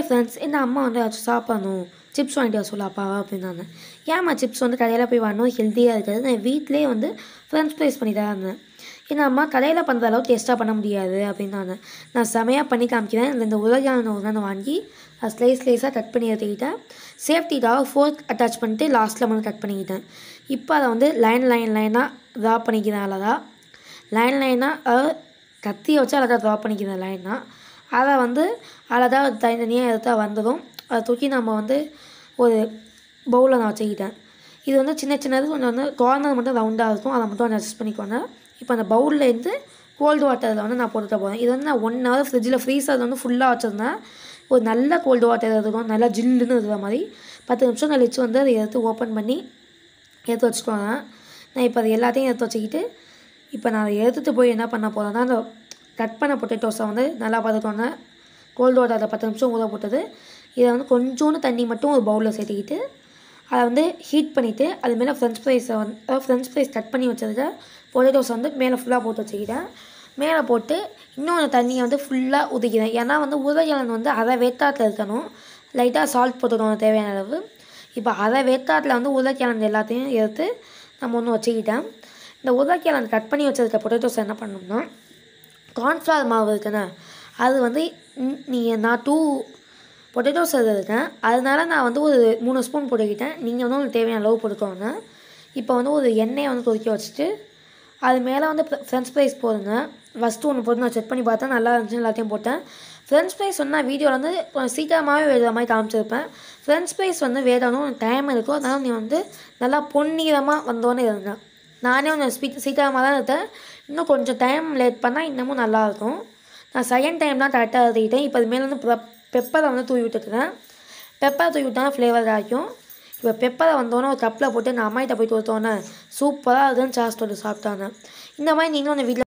friends என்ன அம்மா வந்து ஏதாச்சும் சாப்பிடணும் சிப்ஸ் வாங்கிட்டு வர சொல்லு அப்பாவா அப்படின்னாங்க ஏம்மா சிப்ஸ் வந்து கடையில் போய் வாங்கணும் ஹெல்த்தியாக இருக்காது நான் வீட்டிலே வந்து ஃப்ரெண்ட்ஸ் ப்ரைஸ் பண்ணி தான் இருந்தேன் ஏன்னா அம்மா கடையில் பண்ணுற அளவு டேஸ்ட்டாக பண்ண முடியாது அப்படின்னாங்க நான் செமையாக பண்ணி காமிக்கிறேன் இந்த இந்த உலகான உருளை வாங்கி அதை ஸ்லைஸ் ஸ்லைஸாக கட் பண்ணி எடுத்துக்கிட்டேன் சேஃப்டிக்காக ஃபோர்க் அட்டாச் பண்ணிட்டு லாஸ்ட்டில் மட்டும் கட் பண்ணிக்கிட்டேன் இப்போ அதை வந்து லைன் லைன் லைனாக ட்ரா பண்ணிக்கிறேன் அழகாக லைன் லைனாக அதாவது கத்தியை வச்சு அழகாக ட்ரா பண்ணிக்கிறேன் லைனாக அதை வந்து அழகாக தனித்தனியாக எடுத்தா வந்துடும் அதை தூக்கி நம்ம வந்து ஒரு பவுலில் நான் வச்சுக்கிட்டேன் இது வந்து சின்ன சின்னது கொஞ்சம் வந்து கார்னர் மட்டும் ரவுண்டாக இருக்கும் அதை மட்டும் கொஞ்சம் அட்ஜஸ்ட் பண்ணிக்கோங்க இப்போ அந்த பவுலில் இருந்து கோல்டு வாட்டரில் வந்து நான் போட்டுட்டு போகிறேன் இது வந்து நான் ஒன் ஹவர் ஃப்ரிட்ஜில் ஃப்ரீசர் வந்து ஃபுல்லாக வச்சுருந்தேன் ஒரு நல்ல கோல்டு வாட்டர் இருக்கும் நல்லா ஜில்லுன்னு இருக்கிற மாதிரி பத்து நிமிஷம் கழிச்சு வந்து அதை எடுத்து ஓப்பன் பண்ணி எடுத்து வச்சுக்கோங்க நான் இப்போ அது எல்லாத்தையும் எடுத்து வச்சுக்கிட்டு இப்போ நான் அதை எடுத்துகிட்டு போய் என்ன பண்ண போகிறேன்னா அந்த கட் பண்ண பொட்டேட்டோஸை வந்து நல்லா பார்த்துக்கோங்க கோல்டு வாட்டரில் பத்து நிமிஷம் ஊற போட்டது இதை வந்து கொஞ்சோண்டு தண்ணி மட்டும் ஒரு பவுலில் சேர்த்துக்கிட்டு அதை வந்து ஹீட் பண்ணிவிட்டு அது மேலே ஃப்ரெஞ்ச் ஃப்ரைஸை வந்து அதாவது ஃப்ரெஞ்ச் ஃப்ரைஸ் கட் பண்ணி வச்சதுக்கு பொட்டேட்டோஸ் வந்து மேலே ஃபுல்லாக போட்டு வச்சுக்கிட்டேன் மேலே போட்டு இன்னொன்று தண்ணியை வந்து ஃபுல்லாக ஊற்றிக்கிறேன் ஏன்னா வந்து உருளைக்கிழங்கு வந்து அரை வேத்தாட்டில் இருக்கணும் லைட்டாக சால்ட் போட்டுக்கணும் தேவையான அளவு இப்போ அரை வேத்தாட்டில் வந்து உருளைக்கிழங்கு எல்லாத்தையும் எடுத்து நம்ம ஒன்று வச்சுக்கிட்டேன் இந்த உருளைக்கிழங்கு கட் பண்ணி வச்சதுக்கு பொட்டேட்டோஸ் என்ன பண்ணணும்னா கார்ன்ஃப்ளவர் மாவு இருக்குண்ணே அது வந்து நீங்கள் நான் டூ பொட்டேட்டோஸ் இருக்கேன் அதனால நான் வந்து ஒரு மூணு ஸ்பூன் போட்டுக்கிட்டேன் நீங்கள் வந்து உங்களுக்கு தேவையான அளவு போட்டுக்கோங்க இப்போ வந்து ஒரு எண்ணெயை வந்து கொதிக்க வச்சுட்டு அது மேலே வந்து ஃப்ரெஞ்ச் ஃப்ரைஸ் போடுங்க ஃபஸ்ட்டு ஒன்று போட்டு நான் செக் பண்ணி பார்த்தேன் நல்லா இருந்துச்சு எல்லாத்தையும் போட்டேன் ஃப்ரெஞ்ச் ஃப்ரைஸ் வந்து நான் வீடியோவில் வந்து கொஞ்சம் சீக்கிரமாகவே வேகிற மாதிரி காமிச்சிருப்பேன் ஃப்ரெஞ்ச் ஃப்ரைஸ் வந்து வேகணும் டைம் இருக்கும் அதனால் நீ வந்து நல்லா பொன்னிறமாக வந்தோன்னே இருங்க நானே கொஞ்சம் ஸ்பீட் சீக்கிரமாக தான் இருந்தேன் இன்னும் கொஞ்சம் டைம் லேட் பண்ணால் இன்னமும் நல்லாயிருக்கும் நான் செகண்ட் டைம் தான் கரெக்டாக எழுதிக்கிட்டேன் இப்போ அது மேலே வந்து பெப்பரை வந்து தூவி விட்டுக்கிறேன் பெப்பரை தூவி விட்டா ஃப்ளேவர் ஆகிக்கும் இப்போ பெப்பரை வந்தோன்னே ஒரு கப்பில் போட்டு நான் அம்மாயிட்ட போயிட்டு ஒருத்தோன்னே சூப்பராக இருக்குன்னு சாஸ் தொட்டு சாப்பிட்டாங்க இந்த மாதிரி நீங்களும் அந்த வீட்டில்